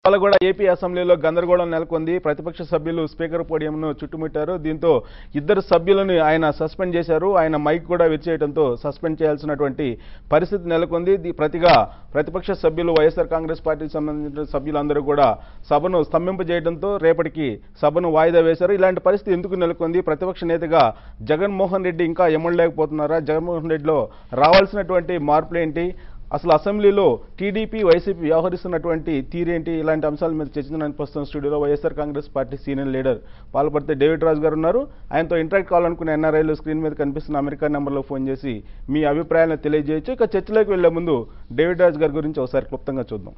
ఇవాళ కూడా ఏపీ అసెంబ్లీలో గందరగోళం నెలకొంది ప్రతిపక్ష సభ్యులు స్పీకర్ పోడియంను చుట్టుముట్టారు దీంతో ఇద్దరు సభ్యులను ఆయన సస్పెండ్ చేశారు ఆయన మైక్ కూడా విచ్చేయడంతో సస్పెండ్ చేయాల్సినటువంటి పరిస్థితి నెలకొంది దీ- ప్రతిగా ప్రతిపక్ష సభ్యులు వైఎస్ఆర్ కాంగ్రెస్ పార్టీకి సంబంధించిన సభ్యులందరూ కూడా సభను స్తంభింపజేయడంతో రేపటికి సభను వాయిదా వేశారు ఇలాంటి పరిస్థితి ఎందుకు నెలకొంది ప్రతిపక్ష నేతగా జగన్మోహన్ రెడ్డి ఇంకా ఎమ్మెల్యేకపోతున్నారా జగన్మోహన్ రెడ్డిలో రావాల్సినటువంటి మార్పులు ఏంటి అసలు అసెంబ్లీలో టీడీపీ వైసీపీ వ్యవహరిస్తున్నటువంటి తీరేంటి ఇలాంటి అంశాల మీద చర్చించడానికి ప్రస్తుతం స్టూడియోలో YSR Congress party senior leader పాల్పడితే డేవిడ్ రాజు గారు ఉన్నారు ఆయనతో ఇంటరాక్ట్ కావాలనుకునే ఎన్ఆర్ఐలు స్క్రీన్ మీద కనిపిస్తున్న అమెరికా నెంబర్లో ఫోన్ చేసి మీ అభిప్రాయాలను తెలియజేయచ్చు ఇక చర్చలోకి వెళ్లే ముందు డేవిడ్ రాజు గారి గురించి ఒకసారి క్లుప్తంగా చూద్దాం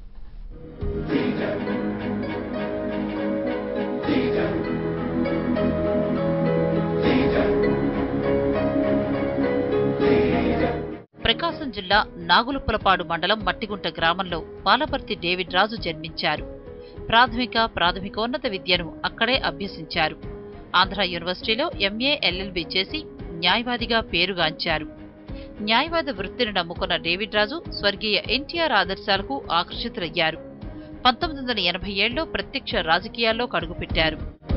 ప్రకాశం జిల్లా నాగులుపులపాడు మండలం మట్టిగుంట గ్రామంలో పాలపర్తి డేవిడ్ రాజు జన్మించారు ప్రాథమిక ప్రాథమికోన్నత విద్యను అక్కడే అభ్యసించారు ఆంధ్ర యూనివర్సిటీలో ఎంఏ ఎల్ఎల్బి చేసి న్యాయవాదిగా పేరుగాంచారు న్యాయవాద వృత్తిని నమ్ముకున్న డేవిడ్ రాజు స్వర్గీయ ఎన్టీఆర్ ఆదర్శాలకు ఆకర్షితులయ్యారు పంతొమ్మిది వందల ఎనభై ఏడులో ప్రత్యక్ష రాజకీయాల్లో కడుగుపెట్టారు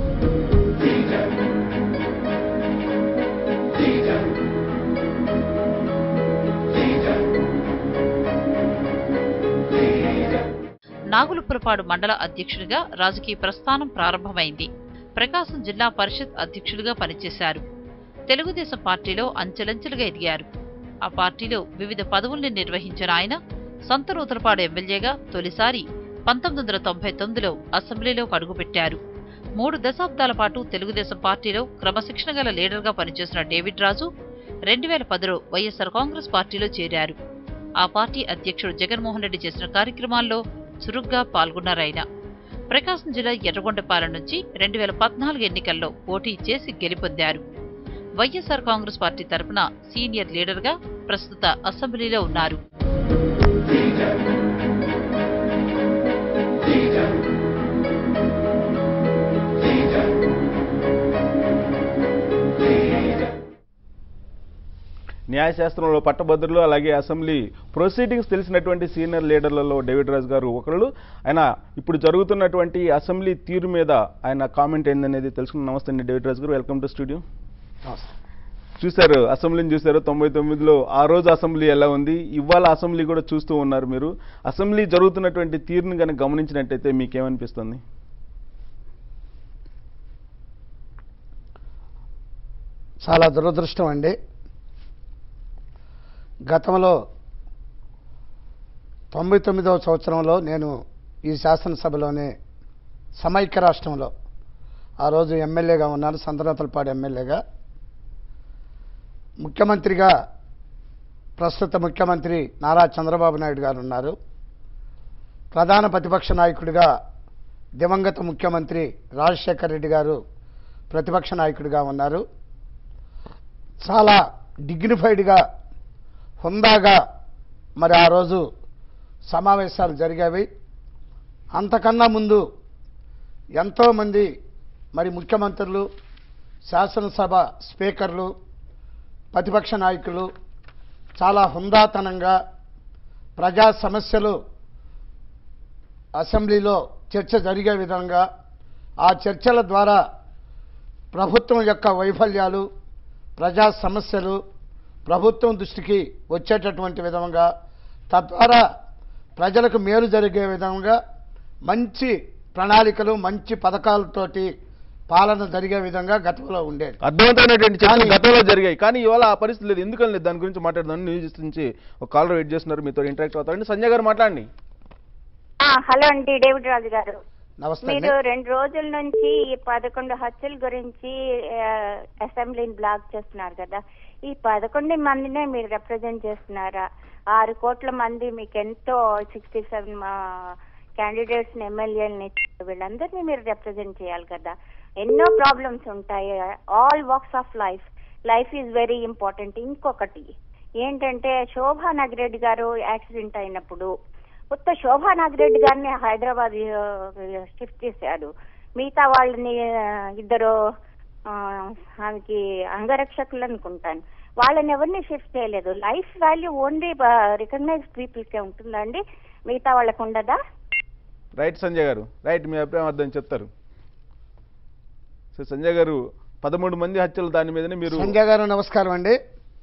నాగులుపులపాడు మండల అధ్యక్షుడిగా రాజకీయ ప్రస్థానం ప్రారంభమైంది ప్రకాశం జిల్లా పరిషత్ అధ్యక్షుడిగా పనిచేశారు తెలుగుదేశం పార్టీలో అంచెలంచెలుగా ఎదిగారు ఆ పార్టీలో వివిధ పదవుల్ని నిర్వహించిన ఆయన సంతనూతలపాడు ఎమ్మెల్యేగా తొలిసారి పంతొమ్మిది వందల తొంభై తొమ్మిదిలో అసెంబ్లీలో అడుగుపెట్టారు మూడు దశాబ్దాల పాటు తెలుగుదేశం పార్టీలో క్రమశిక్షణ గల లీడర్గా పనిచేసిన డేవిడ్ రాజు రెండు వేల పదిలో వైఎస్సార్ కాంగ్రెస్ పార్టీలో చేరారు ఆ పార్టీ అధ్యక్షుడు జగన్మోహన్ రెడ్డి చేసిన కార్యక్రమాల్లో చురుగ్గా పాల్గొన్నారాయన ప్రకాశం జిల్లా ఎర్రగొండపాలెం నుంచి రెండు వేల పద్నాలుగు ఎన్నికల్లో పోటీ చేసి గెలుపొందారు వైఎస్సార్ కాంగ్రెస్ పార్టీ తరపున సీనియర్ లీడర్గా ప్రస్తుత అసెంబ్లీలో ఉన్నారు న్యాయశాస్త్రంలో పట్టభద్రులు అలాగే అసెంబ్లీ ప్రొసీడింగ్స్ తెలిసినటువంటి సీనియర్ లీడర్లలో డేవిడ్ రాజు గారు ఒకళ్ళు ఆయన ఇప్పుడు జరుగుతున్నటువంటి అసెంబ్లీ తీరు మీద ఆయన కామెంట్ ఏందనేది తెలుసుకున్న నమస్తే అండి డేవిడ్ రాజు గారు వెల్కమ్ టు స్టూడియో చూశారు అసెంబ్లీని చూశారు తొంభై తొమ్మిదిలో ఆ రోజు అసెంబ్లీ ఎలా ఉంది ఇవాళ అసెంబ్లీ కూడా చూస్తూ ఉన్నారు మీరు అసెంబ్లీ జరుగుతున్నటువంటి తీరుని కనుక గమనించినట్టయితే మీకేమనిపిస్తుంది చాలా దురదృష్టం అండి గతంలో తొంభై తొమ్మిదవ సంవత్సరంలో నేను ఈ శాసనసభలోనే సమైక్య రాష్ట్రంలో ఆ రోజు ఎమ్మెల్యేగా ఉన్నాను సంతనతలపాడు ఎమ్మెల్యేగా ముఖ్యమంత్రిగా ప్రస్తుత ముఖ్యమంత్రి నారా చంద్రబాబు నాయుడు గారు ఉన్నారు ప్రధాన ప్రతిపక్ష నాయకుడిగా దివంగత ముఖ్యమంత్రి రాజశేఖర్ రెడ్డి గారు ప్రతిపక్ష నాయకుడిగా ఉన్నారు చాలా డిగ్నిఫైడ్గా హుందాగా మరి ఆ రోజు సమావేశాలు జరిగేవి అంతకన్నా ముందు ఎంతోమంది మరి ముఖ్యమంత్రులు శాసనసభ స్పీకర్లు ప్రతిపక్ష నాయకులు చాలా హుందాతనంగా ప్రజా సమస్యలు అసెంబ్లీలో చర్చ జరిగే విధంగా ఆ చర్చల ద్వారా ప్రభుత్వం యొక్క వైఫల్యాలు ప్రజా సమస్యలు ప్రభుత్వం దృష్టికి వచ్చేటటువంటి విధంగా తద్వారా ప్రజలకు మేలు జరిగే విధంగా మంచి ప్రణాళికలు మంచి పథకాలతోటి పాలన జరిగే విధంగా గతంలో ఉండేది అర్థవంతమైనటువంటి చర్చలు కానీ- గతంలో జరిగాయి కానీ ఇవాళ ఆ పరిస్థితి లేదు ఎందుకని లేదు దాని గురించి మాట్లాడదాం న్యూస్ నుంచి ఒక కాలర్ వెయిట్ చేస్తున్నారు మీతో ఇంటరాక్ట్ అవుతారండి సంజయ్ గారు మాట్లాడండి ఆ, హలో అండి డేవిడ్ రాజు గారు నమస్తే అండి. మీరు రెండు రోజుల నుంచి ఈ పదకొండు హత్యల గురించి ఆ, అసెంబ్లీని బ్లాక్ చేస్తున్నారు కదా ఈ పదకొండు మందినే మీరు రిప్రజెంట్ చేస్తున్నారా ఆరు కోట్ల మంది మీకు ఎంతో సిక్స్టీ సెవెన్ క్యాండిడేట్స్ ఎమ్మెల్యేలని వీళ్ళందరినీ మీరు రిప్రజెంట్ చేయాలి కదా ఎన్నో ప్రాబ్లమ్స్ ఉంటాయి all walks of life life is very important ఇంకొకటి ఏంటంటే శోభా నాగిరెడ్డి గారు యాక్సిడెంట్ అయినప్పుడు కొత్త శోభా నాగిరెడ్డి గారిని హైదరాబాద్ షిఫ్ట్ చేశారు మిగతా వాళ్ళని ఆ, ఇద్దరు ఆ, ఆమెకి అంగరక్షకులు అనుకుంటాను వాళ్ళని ఎవరిని షిఫ్ట్ చేయలేదు life value only recognise people కే ఉంటుందండి మిగతా వాళ్ళకు ఉండదా రైట్ సంజయ్ గారు రైట్ మీ అభిప్రాయం అర్థం చెప్తారు సో సంజయ్ గారు పదమూడు మంది హత్యలు దాని మీదనే మీరు సంజయ్ గారు నమస్కారం అండి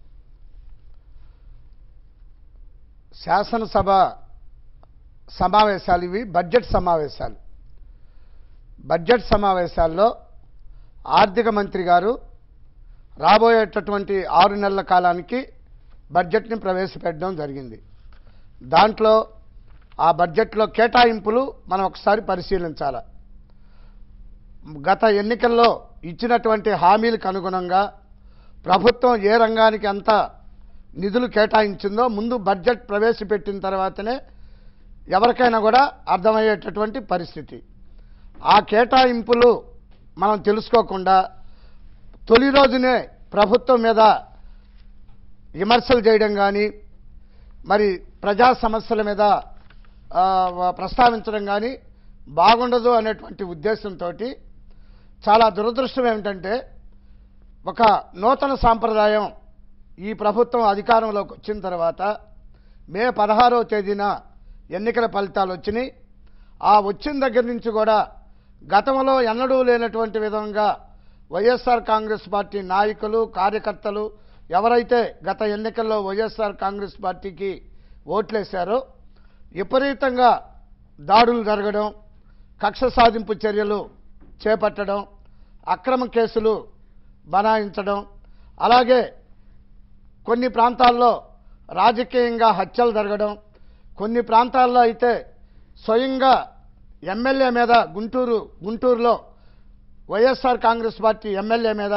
శాసనసభ సమావేశాలు ఇవి బడ్జెట్ సమావేశాలు బడ్జెట్ సమావేశాల్లో ఆర్థిక మంత్రి గారు రాబోయేటటువంటి ఆరు నెలల కాలానికి బడ్జెట్ని ప్రవేశపెట్టడం జరిగింది దాంట్లో ఆ బడ్జెట్లో కేటాయింపులు మనం ఒకసారి పరిశీలించాలి గత ఎన్నికల్లో ఇచ్చినటువంటి హామీలకు అనుగుణంగా ప్రభుత్వం ఏ రంగానికి ఎంత నిధులు కేటాయించిందో ముందు బడ్జెట్ ప్రవేశపెట్టిన తర్వాతనే ఎవరికైనా కూడా అర్థమయ్యేటటువంటి పరిస్థితి ఆ కేటాయింపులు మనం తెలుసుకోకుండా తొలి రోజునే ప్రభుత్వం మీద విమర్శలు చేయడం కానీ మరి ప్రజా సమస్యల మీద ఆ, ప్రస్తావించడం కానీ బాగుండదు అనేటువంటి ఉద్దేశంతో చాలా దురదృష్టం ఏమిటంటే ఒక నూతన సాంప్రదాయం ఈ ప్రభుత్వం అధికారంలోకి వచ్చిన తర్వాత మే పదహారో తేదీన ఎన్నికల ఫలితాలు వచ్చినాయి ఆ వచ్చిన దగ్గర నుంచి కూడా గతంలో ఎన్నడూ లేనటువంటి విధంగా వైఎస్ఆర్ కాంగ్రెస్ పార్టీ నాయకులు కార్యకర్తలు ఎవరైతే గత ఎన్నికల్లో వైఎస్ఆర్ కాంగ్రెస్ పార్టీకి ఓట్లేశారో విపరీతంగా దాడులు జరగడం కక్ష సాధింపు చర్యలు చేపట్టడం అక్రమ కేసులు బనాయించడం అలాగే కొన్ని ప్రాంతాల్లో రాజకీయంగా హత్యలు జరగడం కొన్ని ప్రాంతాల్లో అయితే స్వయంగా ఎమ్మెల్యే మీద గుంటూరు గుంటూరులో వైఎస్ఆర్ కాంగ్రెస్ పార్టీ ఎమ్మెల్యే మీద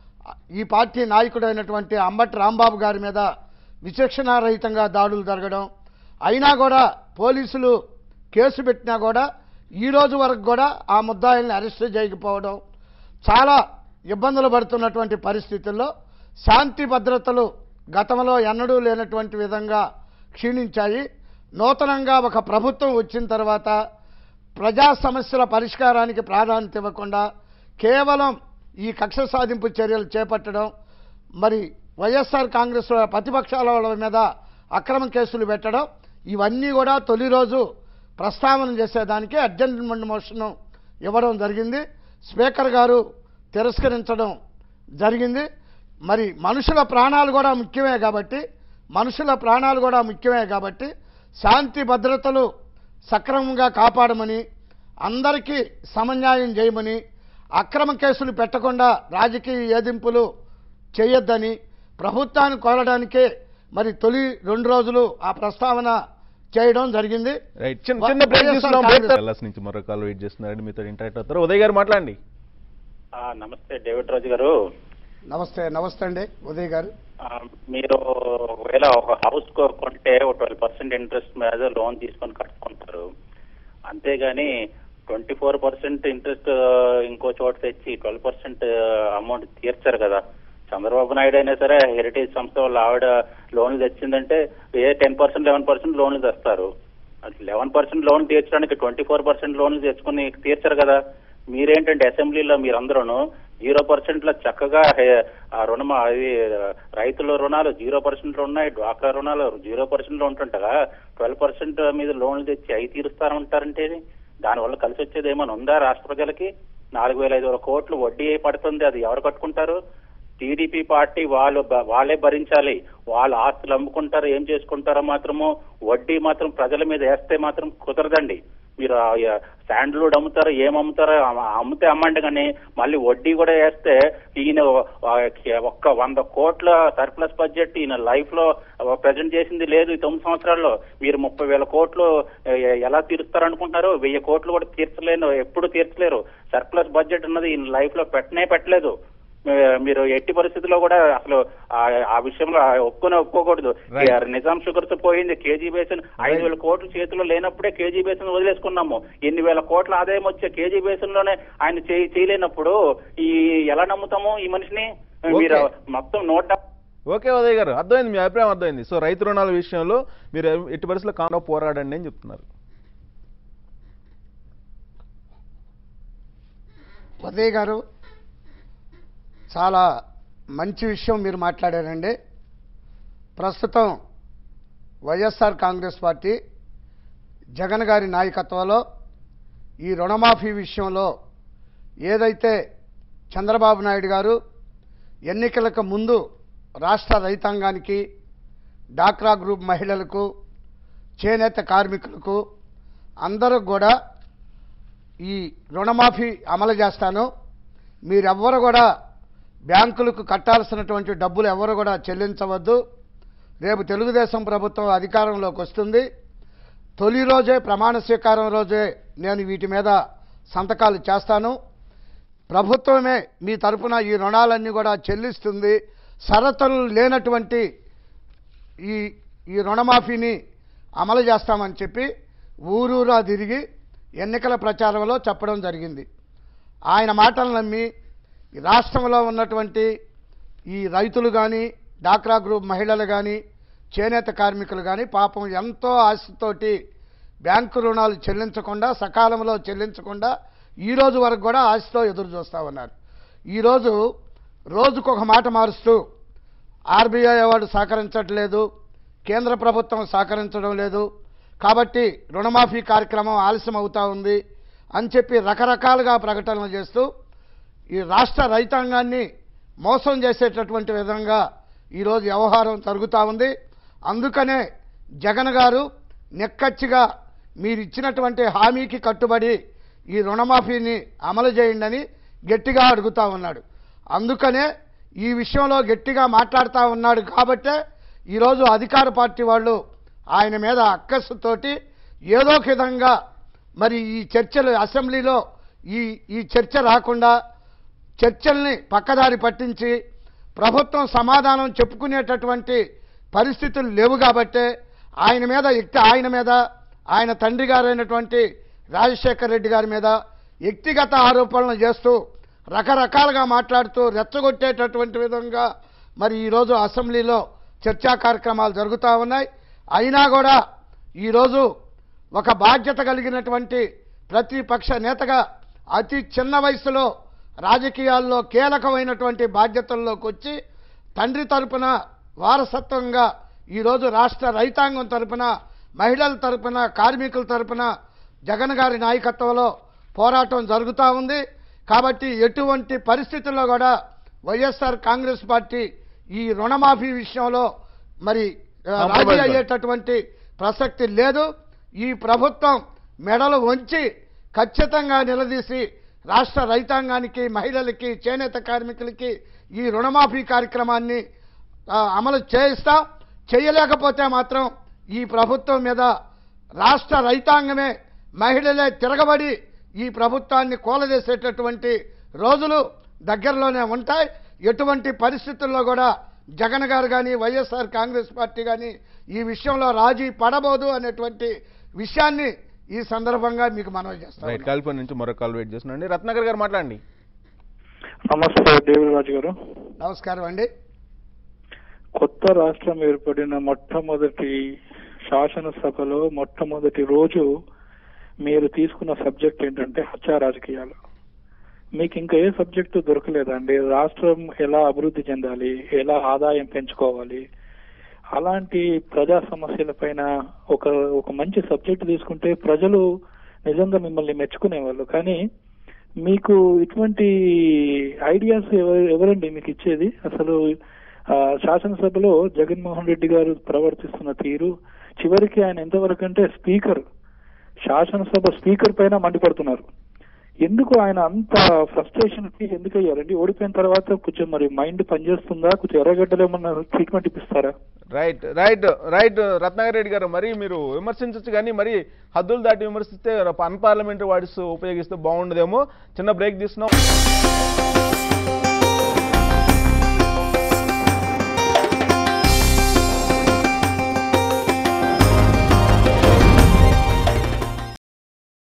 ఈ పార్టీ నాయకుడైనటువంటి అంబటి రాంబాబు గారి మీద విచక్షణారహితంగా దాడులు జరగడం అయినా కూడా పోలీసులు కేసు పెట్టినా కూడా ఈ రోజు వరకు కూడా ఆ ముద్దాయిల్ని అరెస్ట్ చేయకపోవడం చాలా ఇబ్బందులు పడుతున్నటువంటి పరిస్థితుల్లో శాంతి భద్రతలు గతంలో ఎన్నడూ లేనటువంటి విధంగా క్షీణించాయి నూతనంగా ఒక ప్రభుత్వం వచ్చిన తర్వాత ప్రజా సమస్యల పరిష్కారానికి ప్రాధాన్యత ఇవ్వకుండా కేవలం ఈ కక్ష సాధింపు చర్యలు చేపట్టడం మరి వైఎస్ఆర్ కాంగ్రెస్ ప్రతిపక్షాల వాళ్ళ మీద అక్రమ కేసులు పెట్టడం ఇవన్నీ కూడా తొలి రోజు ప్రస్తావన చేసేదానికి అడ్జస్ట్మెంట్ మోషన్ ఇవ్వడం జరిగింది స్పీకర్ గారు తిరస్కరించడం జరిగింది మరి మనుషుల ప్రాణాలు కూడా ముఖ్యమే కాబట్టి మనుషుల ప్రాణాలు కూడా ముఖ్యమే కాబట్టి శాంతి భద్రతలు సక్రమంగా కాపాడమని అందరికీ సమన్యాయం చేయమని అక్రమ కేసులు పెట్టకుండా రాజకీయ ఏదింపులు చేయొద్దని ప్రభుత్వాన్ని కోరడానికే మరి తొలి రెండు రోజులు ఆ ప్రస్తావన చేయడం జరిగింది రైట్ చిన్న వై- చిన్న బ్రేక్ వైఎస్ఆర్ తీసుకున్నాం కాంగ్రెస్ బ్రేక్ కల్లాస్ నుంచి మరో కాల్ వెయిట్ చేస్తున్నారండి మీతో ఇంటరాక్ట్ అవుతారు ఉదయ్ గారు మాట్లాడండి ఆ, నమస్తే డేవిడ్ రాజు గారు నమస్తే నమస్తే అండి ఉదయ్ గారు ఆ, మీరు ఒకవేళ ఒక హౌస్ కొ- కొంటే ఒక ట్వెల్వ్ పర్సెంట్ ఇంట్రెస్ట్ మీద లోన్ తీసుకొని కట్టుకుంటారు అంతేగాని ట్వంటీ ఫోర్ పర్సెంట్ ఇంట్రెస్ట్ ఇంకో చోట తెచ్చి ట్వెల్వ్ పర్సెంట్ అమౌంట్ తీర్చారు కదా చంద్రబాబు నాయుడు అయినా సరే హెరిటేజ్ సంస్థ వాళ్ళు ఆవిడ లోన్లు తెచ్చిందంటే ఏ టెన్ పర్సెంట్ లెవెన్ పర్సెంట్ లోన్లు తెస్తారు లెవెన్ పర్సెంట్ లోన్ తీర్చడానికి ట్వంటీ ఫోర్ పర్సెంట్ లోన్లు తెచ్చుకుని తీర్చరు కదా మీరేంటంటే అసెంబ్లీలో మీరందరూను జీరో పర్సెంట్ లో చక్కగా హే- ఆ రుణం అది రైతుల రుణాలు జీరో పర్సెంట్ లో ఉన్నాయి డ్వాక్రా రుణాలు జీరో పర్సెంట్ లో ఉంటుంటగా ట్వెల్వ్ పర్సెంట్ మీద లోన్లు తెచ్చి అవి తీరుస్తారంటారంటే దానివల్ల కలిసి వచ్చేది ఏమైనా ఉందా రాష్ట్ర ప్రజలకి నాలుగు వేల ఐదు వందల కోట్లు వడ్డీ పడుతుంది అది ఎవరు కట్టుకుంటారు టీడీపీ పార్టీ వాళ్ళు బ- వాళ్ళే భరించాలి వాళ్ళ ఆస్తులు అమ్ముకుంటారు ఏం చేసుకుంటారో మాత్రము వడ్డీ మాత్రం ప్రజల మీద వేస్తే మాత్రం కుదరదండి మీరు ఆ య- శాండ్ల్వుడ్ అమ్ముతారు ఏం అమ్ముతారో అమ్మ- అమ్మితే అమ్మండి కానీ మళ్ళీ వడ్డీ కూడా వేస్తే ఈయన ఆ, ఒక్క వంద కోట్ల సర్ప్లస్ బడ్జెట్ ఈయన లైఫ్ లో ప్రజెంట్ చేసింది లేదు ఈ తొమ్మిది సంవత్సరాల్లో మీరు ముప్పై వేల కోట్లు ఎ- ఎలా తీరుస్తారు అనుకుంటున్నారు వెయ్యి కోట్లు కూడా తీర్చలేను ఎప్పుడు తీర్చలేరు సర్ప్లస్ బడ్జెట్ ఉన్నది ఈయన లైఫ్ లో పెట్టనే పెట్టలేదు మీ- మీరు ఎట్టి పరిస్థితుల్లో కూడా అసలు ఆ- ఆ విషయంలో ఒప్పుకొని ఒప్పుకోకూడదు Right. ఈ నిజాం షుగర్స్ పోయింది కేజీ బేసిన్ ఐదు వేల కోట్లు చేతిలో లేనప్పుడే కేజీ బేసిన్ వదిలేసుకున్నాము ఎన్ని వేల కోట్ల ఆదాయం వచ్చే కేజీ బేసిన్ లోనే ఆయన చేయ- చేయలేనప్పుడు ఈ ఎలా నమ్ముతాము ఈ మనిషిని మీరు మొత్తం నూట ఓకే ఉదయ్ గారు అర్థమైంది మీ అభిప్రాయం అర్థమైంది సో రైతు రుణాల విషయంలో మీరు ఎట్టి పరిస్థితుల్లో కాంగ్రెస్ పోరాడండి అని చెప్తున్నారు ఉదయ్ గారు చాలా మంచి విషయం మీరు మాట్లాడారండి ప్రస్తుతం వైఎస్ఆర్ కాంగ్రెస్ పార్టీ జగన్ గారి నాయకత్వంలో ఈ రుణమాఫీ విషయంలో ఏదైతే చంద్రబాబు నాయుడు గారు ఎన్నికలకు ముందు రాష్ట్ర రైతాంగానికి డాక్రా గ్రూప్ మహిళలకు చేనేత కార్మికులకు అందరూ కూడా ఈ రుణమాఫీ అమలు చేస్తాను మీరెవ్వరు కూడా బ్యాంకులకు కట్టాల్సినటువంటి డబ్బులు ఎవరు కూడా చెల్లించవద్దు రేపు తెలుగుదేశం ప్రభుత్వం అధికారంలోకి వస్తుంది తొలి రోజే ప్రమాణ స్వీకారం రోజే నేను వీటి మీద సంతకాలు చేస్తాను ప్రభుత్వమే మీ తరపున ఈ రుణాలన్నీ కూడా చెల్లిస్తుంది షరతులు లేనటువంటి ఈ ఈ రుణమాఫీని అమలు చేస్తామని చెప్పి ఊరూరా తిరిగి ఎన్నికల ప్రచారంలో చెప్పడం జరిగింది ఆయన మాటలు నమ్మి ఈ రాష్ట్రంలో ఉన్నటువంటి ఈ రైతులు కానీ డాక్రా గ్రూప్ మహిళలు కానీ చేనేత కార్మికులు కానీ పాపం ఎంతో ఆశతోటి బ్యాంకు రుణాలు చెల్లించకుండా సకాలంలో చెల్లించకుండా ఈ రోజు వరకు కూడా ఆశతో ఎదురు చూస్తూ ఉన్నారు ఈరోజు రోజుకొక మాట మారుస్తూ ఆర్బీఐ వాడు సహకరించట్లేదు కేంద్ర ప్రభుత్వం సహకరించడం లేదు కాబట్టి రుణమాఫీ కార్యక్రమం ఆలస్యం అవుతా ఉంది అని చెప్పి రకరకాలుగా ప్రకటనలు చేస్తూ ఈ రాష్ట్ర రైతాంగాన్ని మోసం చేసేటటువంటి విధంగా ఈరోజు వ్యవహారం జరుగుతూ ఉంది అందుకనే జగన్ గారు నిక్కచ్చిగా మీరు ఇచ్చినటువంటి హామీకి కట్టుబడి ఈ రుణమాఫీని అమలు చేయండి అని గట్టిగా అడుగుతా ఉన్నాడు అందుకనే ఈ విషయంలో గట్టిగా మాట్లాడుతూ ఉన్నాడు కాబట్టే ఈరోజు అధికార పార్టీ వాళ్ళు ఆయన మీద అక్కసుతోటి ఏదో ఒక విధంగా మరి ఈ చర్చలు అసెంబ్లీలో ఈ ఈ చర్చ రాకుండా చర్చల్ని పక్కదారి పట్టించి ప్రభుత్వం సమాధానం చెప్పుకునేటటువంటి పరిస్థితులు లేవు కాబట్టే ఆయన మీద వ్యక్తి ఆయన మీద ఆయన తండ్రి గారైనటువంటి రాజశేఖర రెడ్డి గారి మీద వ్యక్తిగత ఆరోపణలు చేస్తూ రకరకాలుగా మాట్లాడుతూ రెచ్చగొట్టేటటువంటి విధంగా మరి ఈరోజు అసెంబ్లీలో చర్చా కార్యక్రమాలు జరుగుతూ ఉన్నాయి అయినా కూడా ఈరోజు ఒక బాధ్యత కలిగినటువంటి ప్రతిపక్ష నేతగా అతి చిన్న వయసులో రాజకీయాల్లో కీలకమైనటువంటి బాధ్యతల్లోకి వచ్చి తండ్రి తరపున వారసత్వంగా ఈరోజు రాష్ట్ర రైతాంగం తరపున మహిళల తరపున కార్మికుల తరపున జగన్ గారి నాయకత్వంలో పోరాటం జరుగుతూ ఉంది కాబట్టి ఎటువంటి పరిస్థితుల్లో కూడా వైఎస్ఆర్ కాంగ్రెస్ పార్టీ ఈ రుణమాఫీ విషయంలో మరి ఆ, రాజీ Compromise. అయ్యేటటువంటి ప్రసక్తి లేదు ఈ ప్రభుత్వం మెడలు వంచి ఖచ్చితంగా నిలదీసి రాష్ట్ర రైతాంగానికి మహిళలకి చేనేత కార్మికులకి ఈ రుణమాఫీ కార్యక్రమాన్ని ఆ, అమలు చేయిస్తాం చేయలేకపోతే మాత్రం ఈ ప్రభుత్వం మీద రాష్ట్ర రైతాంగమే మహిళలే తిరగబడి ఈ ప్రభుత్వాన్ని కూలదేసేటటువంటి రోజులు దగ్గరలోనే ఉంటాయి ఎటువంటి పరిస్థితుల్లో కూడా జగన్ గారు కానీ వైఎస్ఆర్ కాంగ్రెస్ పార్టీ కానీ ఈ విషయంలో రాజీ పడబోదు అనేటువంటి విషయాన్ని ఈ సందర్భంగా మీకు మనవి రైట్ చేస్తాను కాలిఫోర్న్ నుంచి మరొక కాల్ వెయిట్ చేస్తున్నాండి రత్నాకర్ గారు మాట్లాడండి నమస్తే డేవిడ్ రాజు గారు నమస్కారం అండి కొత్త రాష్ట్రం ఏర్పడిన మొట్టమొదటి శాసనసభలో మొట్టమొదటి రోజు మీరు తీసుకున్న సబ్జెక్ట్ ఏంటంటే హత్యా రాజకీయాలు మీకు ఇంకా ఏ సబ్జెక్టు దొరకలేదండి రాష్ట్రం ఎలా అభివృద్ధి చెందాలి ఎలా ఆదాయం పెంచుకోవాలి అలాంటి ప్రజా సమస్యల పైన ఒక ఒక మంచి సబ్జెక్ట్ తీసుకుంటే ప్రజలు నిజంగా మిమ్మల్ని మెచ్చుకునేవాళ్ళు కానీ మీకు ఇటువంటి ఐడియాస్ ఎవ- ఎవరండి మీకు ఇచ్చేది అసలు ఆ, శాసనసభలో జగన్మోహన్ రెడ్డి గారు ప్రవర్తిస్తున్న తీరు చివరికి ఆయన ఎంతవరకు అంటే స్పీకర్ శాసనసభ స్పీకర్ పైన మండిపడుతున్నారు ఎందుకు ఆయన అంత ఫ్రస్ట్రేషన్ కి ఎందుకు అయ్యారండి ఓడిపోయిన తర్వాత కొంచెం మరి మైండ్ పనిచేస్తుందా కొంచెం ఎర్రగడ్డలు ఏమన్నా ట్రీట్మెంట్ ఇప్పిస్తారా right right right Ratnakar Reddy గారు మరి మీరు విమర్శించవచ్చు కానీ మరి హద్దులు దాటి విమర్శిస్తే అన్పార్లమెంటరీ వాయిస్ ఉపయోగిస్తే బాగుండదేమో చిన్న బ్రేక్ తీసుకున్నాం